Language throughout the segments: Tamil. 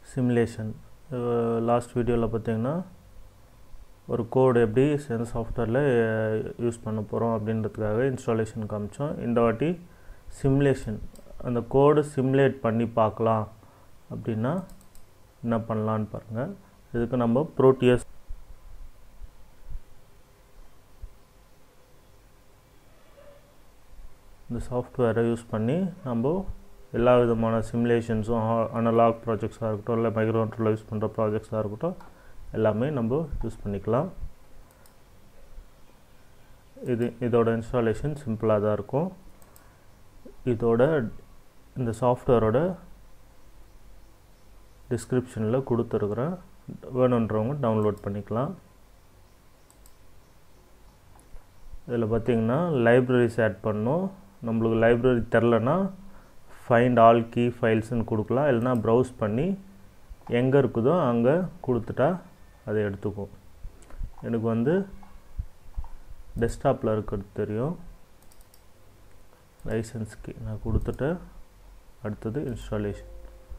சிமுலேஷன் லாஸ்ட் வீடியோவில் பார்த்தீங்கன்னா ஒரு கோடு எப்படி சென்ஸ் சாஃப்ட்வேரில் யூஸ் பண்ண போகிறோம் அப்படின்றதுக்காக இன்ஸ்டாலேஷன் காமிச்சோம் இந்த வாட்டி சிமுலேஷன் அந்த கோடு சிமுலேட் பண்ணி பார்க்கலாம் அப்படின்னா என்ன பண்ணலான்னு பாருங்கள் இதுக்கு நம்ம ப்ரோட்டியஸ் இந்த சாஃப்ட்வேரை யூஸ் பண்ணி நம்ம எல்லா விதமான சிமுலேஷன்ஸும் அனலாக் ப்ராஜெக்ட்ஸாக இருக்கட்டும் இல்லை மைக்ரோ கண்ட்ரோலில் யூஸ் பண்ணுற ப்ராஜெக்ட்ஸாக இருக்கட்டும் எல்லாமே நம்ம யூஸ் பண்ணிக்கலாம் இது இதோட இன்ஸ்டாலேஷன் சிம்பிளாக தான் இருக்கும் இதோட இந்த சாஃப்ட்வேரோட டிஸ்கிரிப்ஷனில் கொடுத்துருக்குறேன் வேணுன்றவங்க டவுன்லோட் பண்ணிக்கலாம் இதில் பார்த்திங்கன்னா லைப்ரரிஸ் ஆட் பண்ணோம் நம்மளுக்கு லைப்ரரி தெரிலனா ஃபைண்ட் ஆல் கீ ஃபைல்ஸ்னு கொடுக்கலாம் இல்லைனா ப்ரௌஸ் பண்ணி எங்கே இருக்குதோ அங்கே கொடுத்துட்டா அதை எடுத்துக்கும் எனக்கு வந்து டெஸ்க்டாப்பில் இருக்கிறது தெரியும் லைசன்ஸ்க்கு நான் கொடுத்துட்டு அடுத்தது இன்ஸ்டாலேஷன்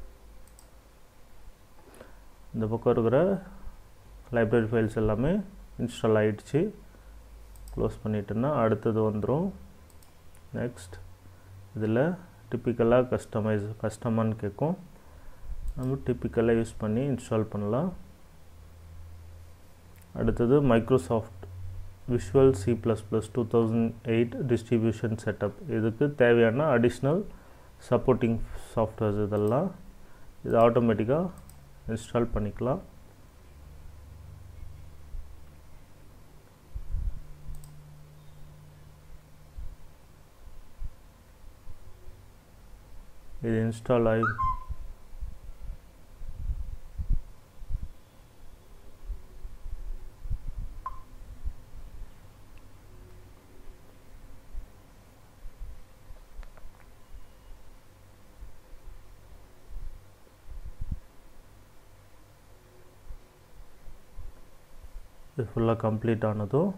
இந்த பக்கம் இருக்கிற லைப்ரரி ஃபைல்ஸ் எல்லாமே இன்ஸ்டால் ஆகிடுச்சு க்ளோஸ் பண்ணிட்டேன்னா அடுத்தது வந்துடும் நெக்ஸ்ட் இதில் டிப்பிக்கலாக கஸ்டமைஸ் கஸ்டமான்னு கேட்கும் நம்ம டிப்பிக்கலாக யூஸ் பண்ணி இன்ஸ்டால் பண்ணலாம் அடுத்தது Microsoft Visual C plus plus two thousand eight distribution setup இதுக்கு தேவையான அடிஷ்னல் சப்போர்ட்டிங் சாஃப்ட்வேர்ஸ் இதெல்லாம் இது ஆட்டோமேட்டிக்காக இன்ஸ்டால் பண்ணிக்கலாம் இது இன்ஸ்டால் ஆகி இது ஃபுல்லாக கம்ப்ளீட் ஆனதும்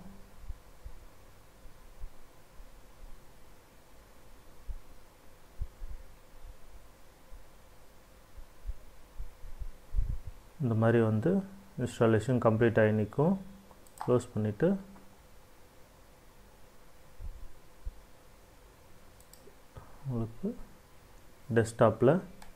இந்த மாதிரி வந்து இன்ஸ்டாலேஷன் கம்ப்ளீட் ஆகி நிற்கும் க்ளோஸ் பண்ணிவிட்டு உங்களுக்கு டெஸ்க்டாப்பில்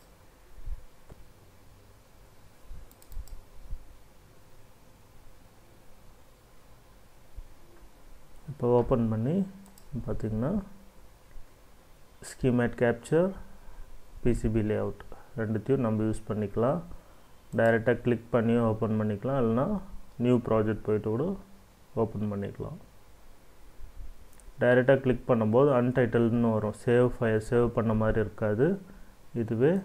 இப்போ ஓப்பன் பண்ணி பார்த்திங்கன்னா schematic capture PCB layout ரெண்டுத்தையும் நம்ம யூஸ் பண்ணிக்கலாம் டைரெக்டாக கிளிக் பண்ணியும் ஓப்பன் பண்ணிக்கலாம் இல்லைனா நியூ ப்ராஜெக்ட் போயிட்டு கூட ஓப்பன் பண்ணிக்கலாம் டைரெக்டாக கிளிக் பண்ணும்போது அன்டைட்டில்னு வரும் சேவ் ஃபயர் சேவ் பண்ண மாதிரி இருக்காது இதுவே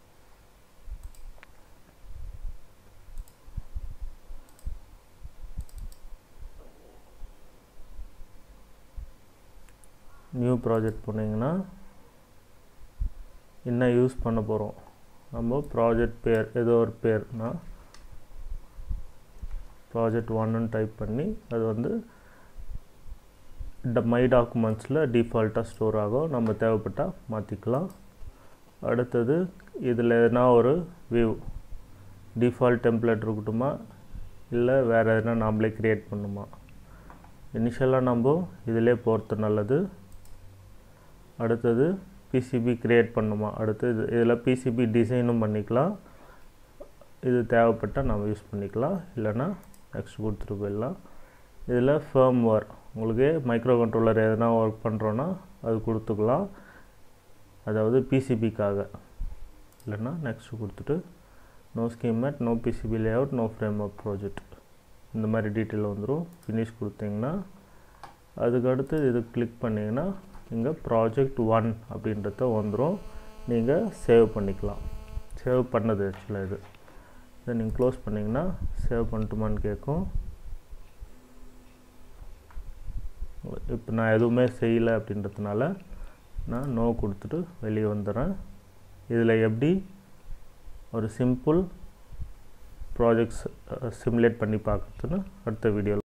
நியூ ப்ராஜெக்ட் போனீங்கன்னா என்ன யூஸ் பண்ண போகிறோம் நம்ம ப்ராஜெக்ட் பேர் ஏதோ ஒரு பேர்னா ப்ராஜெக்ட் ஒன்னு டைப் பண்ணி அது வந்து மை டாக்குமெண்ட்ஸில் டிஃபால்ட்டாக ஸ்டோர் ஆகும் நம்ம தேவைப்பட்டால் மாற்றிக்கலாம் அடுத்தது இதில் எதனா ஒரு வியூ டிஃபால்ட் டெம்ப்ளேட் இருக்கட்டுமா இல்லை வேறு எதனா நாமளே க்ரியேட் பண்ணுமா இனிஷியலாக நம்ம இதிலே போகிறது நல்லது அடுத்தது பிசிபி க்ரியேட் பண்ணுமா அடுத்து இது இதில் பிசிபி டிசைனும் பண்ணிக்கலாம் இது தேவைப்பட்டால் நம்ம யூஸ் பண்ணிக்கலாம் இல்லைன்னா நெக்ஸ்ட் கொடுத்துட்டு போயிடலாம் இதில் ஃபேம்வேர் உங்களுக்கு மைக்ரோ கண்ட்ரோலர் எதனா ஒர்க் பண்ணுறோன்னா அது கொடுத்துக்கலாம் அதாவது பிசிபிக்காக இல்லைன்னா நெக்ஸ்ட் கொடுத்துட்டு no schematic no PCB layout no framework project இந்த மாதிரி டீட்டெயில் வந்துடும் ஃபினிஷ் கொடுத்தீங்கன்னா அதுக்கு அடுத்து இது கிளிக் பண்ணிங்கன்னா இங்கே ப்ராஜெக்ட் ஒன் அப்படின்றத வந்துடும் நீங்கள் சேவ் பண்ணிக்கலாம் சேவ் பண்ணது ஆக்சுவலாக இது இதை நீங்கள் க்ளோஸ் பண்ணிங்கன்னா சேவ் பண்ணிட்டுமான்னு கேட்கும் இப்போ நான் எதுவுமே செய்யலை அப்படின்றதுனால நான் நோ கொடுத்துட்டு வெளியே வந்துடுறேன் இதில் எப்படி ஒரு சிம்பிள் ப்ராஜெக்ட்ஸ் சிமுலேட் பண்ணி பார்க்குறதுன்னு அடுத்த வீடியோவில்